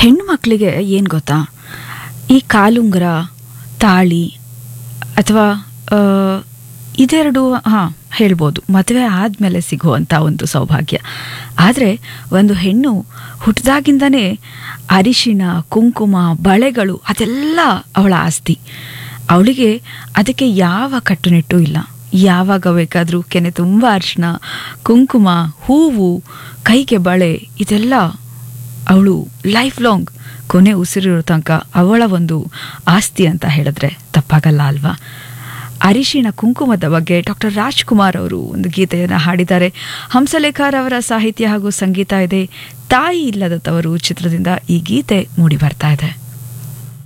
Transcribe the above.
ಹೆಣ್ಣು ಮಕ್ಕಳಿಗೆ ಏನು ಗೊತ್ತಾ ಈ ಕಾಲುಂಗುರ ತಾಳಿ ಅಥವಾ ಆ, ಇದೆರಡು ಹಾಂ ಹೇಳ್ಬೋದು ಮದುವೆ ಆದಮೇಲೆ ಸಿಗುವಂಥ ಒಂದು ಸೌಭಾಗ್ಯ ಆದರೆ ಒಂದು ಹೆಣ್ಣು ಹುಟ್ಟಿದಾಗಿಂದನೇ ಅರಿಶಿಣ ಕುಂಕುಮ ಬಳೆಗಳು ಅದೆಲ್ಲ ಅವಳ ಆಸ್ತಿ ಅವಳಿಗೆ ಅದಕ್ಕೆ ಯಾವ ಕಟ್ಟುನಿಟ್ಟು ಇಲ್ಲ ಯಾವಾಗ ಬೇಕಾದರೂ ಕೆನೆ ತುಂಬ ಅರಿಶಿಣ ಕುಂಕುಮ ಹೂವು ಕೈಗೆ ಬಳೆ ಇದೆಲ್ಲ ಅವಳು ಲೈಫ್ ಲಾಂಗ್ ಕೊನೆ ಉಸಿರಿರೋ ತನಕ ಅವಳ ಒಂದು ಆಸ್ತಿ ಅಂತ ಹೇಳಿದ್ರೆ ತಪ್ಪಾಗಲ್ಲ ಅಲ್ವಾ ಅರಿಶಿಣ ಕುಂಕುಮದ ಬಗ್ಗೆ ಡಾಕ್ಟರ್ ರಾಜ್ಕುಮಾರ್ ಅವರು ಒಂದು ಗೀತೆಯನ್ನು ಹಾಡಿದ್ದಾರೆ ಹಂಸಲೇಖರ್ ಅವರ ಸಾಹಿತ್ಯ ಹಾಗೂ ಸಂಗೀತ ಇದೆ ತಾಯಿ ಇಲ್ಲದ ತವರು ಚಿತ್ರದಿಂದ ಈ ಗೀತೆ ಮೂಡಿ ಬರ್ತಾ ಇದೆ